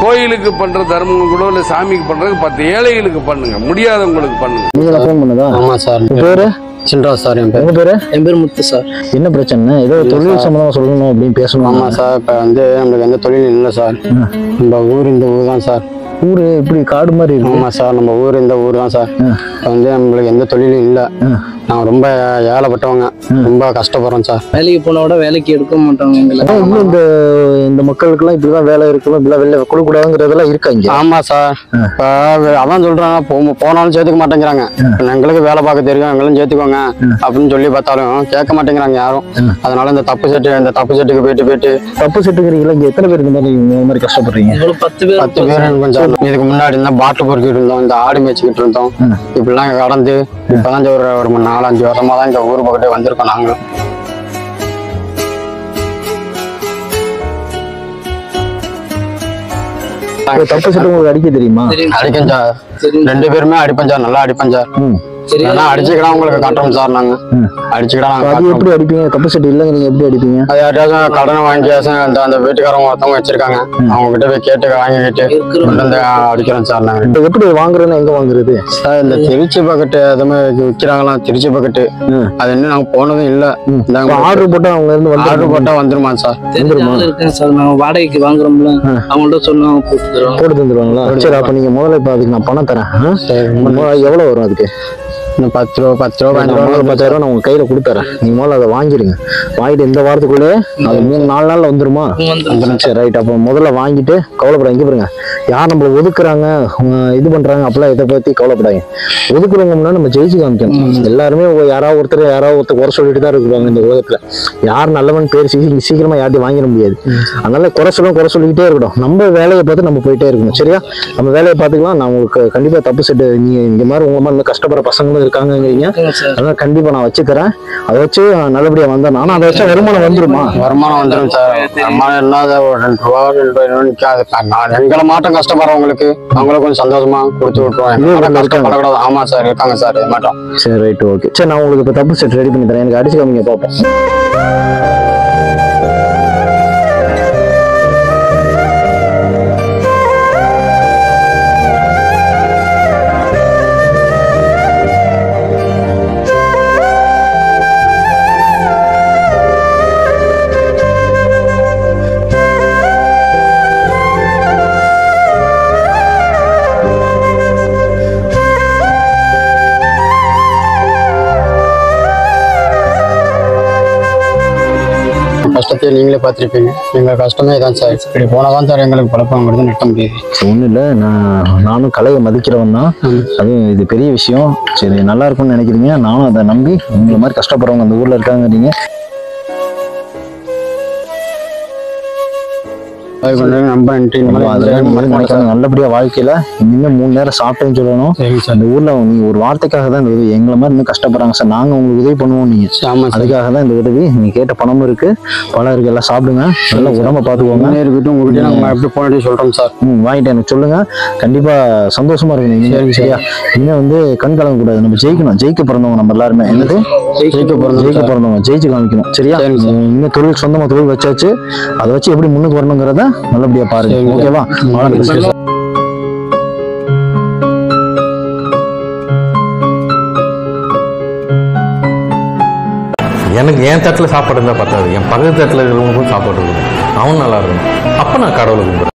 கோயிலுக்கு பண்ற தர்மம் கூட இல்ல சாமிக்கு பண்றதுக்கு பத்து ஏழைகளுக்கு பண்ணுங்க முடியாதவங்களுக்கு பண்ணுங்க நீங்க ஃபோன் பண்ணதா ஆமா சார் உங்க பேரு சின்ராஜ் சார் என் பேர் உங்க பேரு என் பேர் முத்து சார் என்ன பிரச்சனை ஏதோ தொழில் சம்பந்தமா சொல்லணும் அப்படின்னு பேசணும் ஆமா சார் இப்போ வந்து நம்மளுக்கு எந்த தொழிலும் இல்லை சார் நம்ம ஊர் இந்த ஊர் தான் சார் ஊரு இப்படி காடு மாதிரி இருக்கு ஆமா சார் நம்ம ஊர் இந்த ஊர் தான் சார் இப்போ வந்து நம்மளுக்கு எந்த தொழிலும் இல்லை நாங்கள் ரொம்ப ஏழைப்பட்டவங்க ரொம்ப கஷ்டப்படுறோம் சார் வேலைக்கு போனா கூட வேலைக்கு எடுக்க மாட்டாங்க எங்களை அதான் இன்னும் இந்த இந்த மக்களுக்கெல்லாம் இப்படிதான் வேலை இருக்கணும் இப்படிலாம் வெளில கொடுக்கூடாதுங்கிறதெல்லாம் இருக்கா இங்க ஆமா சார் இப்போ அதான் சொல்றாங்க போ- போனாலும் சேர்த்துக்க மாட்டேங்கிறாங்க எங்களுக்கு வேலை பார்க்க தெரியும் எங்களும் சேர்த்துக்கோங்க அப்படின்னு சொல்லி பார்த்தாலும் கேட்க மாட்டேங்கிறாங்க யாரும் அதனால இந்த தப்பு செட்டு இந்த தப்பு செட்டுக்கு போயிட்டு போயிட்டு தப்பு செட்டுக்கிறீங்களா இங்க எத்தனை பேருக்கு இருந்தாலும் இந்த மாதிரி கஷ்டப்படுறீங்க இவ்வளவு பத்து பேர் பத்து பேர் கொஞ்சம் இதுக்கு முன்னாடி இருந்தா பாட்டில் பொறுக்கிட்டு இருந்தோம் இந்த ஆடு மேய்ச்சிக்கிட்டு இருந்தோம் இப்படிலாம் கடந்து இப்பதான் ஒரு ஒரு நாலஞ்சு வருஷமா தான் இந்த ஊர் பக்கத்தே வந்திருக்கோம் நாங்களும் ஒரு தப்பு செட்டு உங்களுக்கு அடிக்க தெரியுமா தெரியும் அடிப்பேன் சார் தெரியும். ரெண்டு பேருமே அடிப்பேன் சார் நல்லா அடிப்பேன் சார் ம். சரி ஆனா அடிச்சுக்கிடா உங்களுக்கு காட்டுறோம் சார் நாங்க அடிச்சுக்கிடா நாங்க அது காட்டுறோம் எப்படி அடிப்பீங்க தப்பு செட்டு இல்லைங்க நீங்க எப்படி அடிப்பீங்க அது யார்ட்டாச்சும் கடனை வாங்கியாச்சும் அந்த அந்த வீட்டுக்காரங்க ஒருத்தவங்க வச்சிருக்காங்க அவங்க கிட்ட போய் கேட்டு வாங்கிக்கிட்டு இருக்கிறோம். கொண்டு வந்து அடிக்கிறோம் சார் நாங்க இப்ப எப்படி வாங்குறதுன்னா எங்க வாங்குறது சார் இந்த திருச்சி பக்கெட்டு அது மாதிரி விற்கிறாங்களாம் திருச்சி பக்கெட்டு அது இன்னும் நாங்க போனதும் இல்ல இந்தாங்க ஆர்டர் போட்டா அவங்க இருந்து வந்து ஆர்டர் போட்டா வந்துருமா சார் தெரிஞ்ச ஆள் இருக்கேன் சார் நாங்க வாடகைக்கு வாங்குறோம்ல அவங்கள்ட்ட சொன்னா அவங்க போட்டு தருவாங்க போட்டு தந்துருவாங்களா சரி அப்ப நீங்க முதல்ல இப்ப அதுக்கு நான் பணம் தரேன் ஆ? முதல்ல எவ்வளவு வரும் அதுக்கு இன்னும் பத்து ரூபா பத்து ரூபா நான் பதினஞ்சு முதல்ல ரூபா பத்தாயிரம் ரூபா நான் உங்க கையில கொடுத்துறேன் நீங்க முதல்ல அதை வாங்கிருங்க வாங்கிட்டு இந்த வாரத்துக்குள்ளே அது மூணு நாலு நாள்ல வந்துருமா வந்துரும் சரி ரைட் அப்போ முதல்ல வாங்கிட்டு கவலைப்படாங்க இங்க பாருங்க யார் நம்மள ஒதுக்குறாங்க அவங்க இது பண்றாங்க அப்பெல்லாம் இதை பத்தி கவலைப்படாங்க ஒதுக்குறவங்கன்னா நம்ம ஜெயிச்சு காமிக்கணும் எல்லாருமே ஒ- யாராவது ஒருத்தர் யாராவது ஒருத்தர் குறை சொல்லிட்டு தான் இருக்குவாங்க இந்த உலகத்துல யார் நல்லவன் பேர் சீ- சீக்கிரமா யார்ட்டையும் வாங்கிட முடியாது அதனால குறை சொல்ல குறை சொல்லிக்கிட்டே இருக்கட்டும் நம்ம வேலையை பார்த்து நம்ம போயிட்டே இருக்கணும் சரியா நம்ம வேலையை பார்த்துக்கலாம் நான் உங்களுக்கு கண்டிப்பா தப்பு செட்டு நீங்க இந்த மாதிரி உங்க மாதிரி இன்னும் கஷ்டப்படுற பசங்களும் இருக்காங்கங்கிறீங்க இருக்குங்க சார் அதனால கண்டிப்பா நான் வச்சு தரேன் அதை வச்சு நல்லபடியா வந்தேன் ஆனா அதை வச்சா வருமானம் வந்துருமா வருமானம் வந்துடும் சார் வருமானம் இல்லாத ஒரு ரெண்டு ரூபா ரெண்டு ரூபா இன்னும் நிக்காது நான் எங்களை மாட்டம் கஷ்டப்படுறவங்களுக்கு அவங்களுக்கு கொஞ்சம் சந்தோஷமா கொடுத்து விட்டுருவோம் இதே எங்களை ஊர்ல இருக்காங்க. கஷ்டப்படக்கூடாது ஆமா சார் இருக்காங்க சார் இது மாட்டோம் சரி ரைட் ஓகே சரி நான் உங்களுக்கு இப்போ தப்பு செட் ரெடி பண்ணி தரேன் எனக்கு அடிச்சு காமிங்க பார்ப்போம் கஷ்டத்தை நீங்களே பார்த்துருப்பீங்க எங்க கஷ்டமே இதான் சார் இப்படி போனாதான் சார் எங்களுக்கு பழப்பங்கிறது நிறுத்த முடியுது ஒன்றும் இல்லை நான் நானும் கலையை மதிக்கிறவன் தான் அதுவும் இது பெரிய விஷயம் சரி நல்லா இருக்கும்னு நினைக்கிறீங்க நானும் அதை நம்பி உங்களை மாதிரி கஷ்டப்படுறவங்க அந்த ஊரில் இருக்காங்கிறீங்க அது கொஞ்சம் ரொம்ப நன்றி இந்த மாதிரி அதெல்லாம் இந்த மாதிரி இந்த மாதிரி நினைக்காம நல்லபடியா வாழ்க்கையில இனிமே மூணு நேரம் சாப்பிட்டேன்னு சொல்லணும் சரிங்க சார் இந்த ஊர்ல நீங்க ஒரு வார்த்தைக்காக தான் இந்த உதவி எங்களை மாதிரி இன்னும் கஷ்டப்படுறாங்க சார் நாங்க உங்களுக்கு உதவி பண்ணுவோம் நீங்க ஆமா சார் அதுக்காக தான் இந்த உதவி நீங்க கேட்ட பணமும் இருக்கு பழம் இருக்கு எல்லாம் சாப்பிடுங்க நல்லா உடம்ப பாத்துக்கோங்க உண்மையா இருக்கட்டும் உங்ககிட்ட நாங்க எப்படி போனடி சொல்றோம் சார் ம் வாங்கிட்டு எனக்கு சொல்லுங்க கண்டிப்பா சந்தோஷமா இருக்கும் நீங்க சரியா இனிமே வந்து கண் கலங்க கூடாது நம்ம ஜெயிக்கணும் ஜெயிக்க பிறந்தவங்க நம்ம எல்லாருமே என்னது ஜெயிக்க போறோம் ஜெயிக்க பிறந்தவங்க ஜெயிச்சு காமிக்கணும் சரியா சரிங்க சார். இனிமே தொழில் சொந்தமா தொழில் வச்சாச்சு அதை வச்சு எப்படி முன்னுக்கு வரணுங்கிறத நல்லபடியா பாருங்க சரிங்க. ஓகேவா அவ்வளவுதான். சரி சார். எனக்கு என் தட்டில் சாப்பாடு இருந்தால் பத்தாது என் பக்கத்து தட்டில் இருக்கிறவங்களுக்கும் சாப்பாடு இருக்கணும் அவன் நல்லா இருக்கணும் அப்போ நான் கடவுளை கும்பிடுறேன்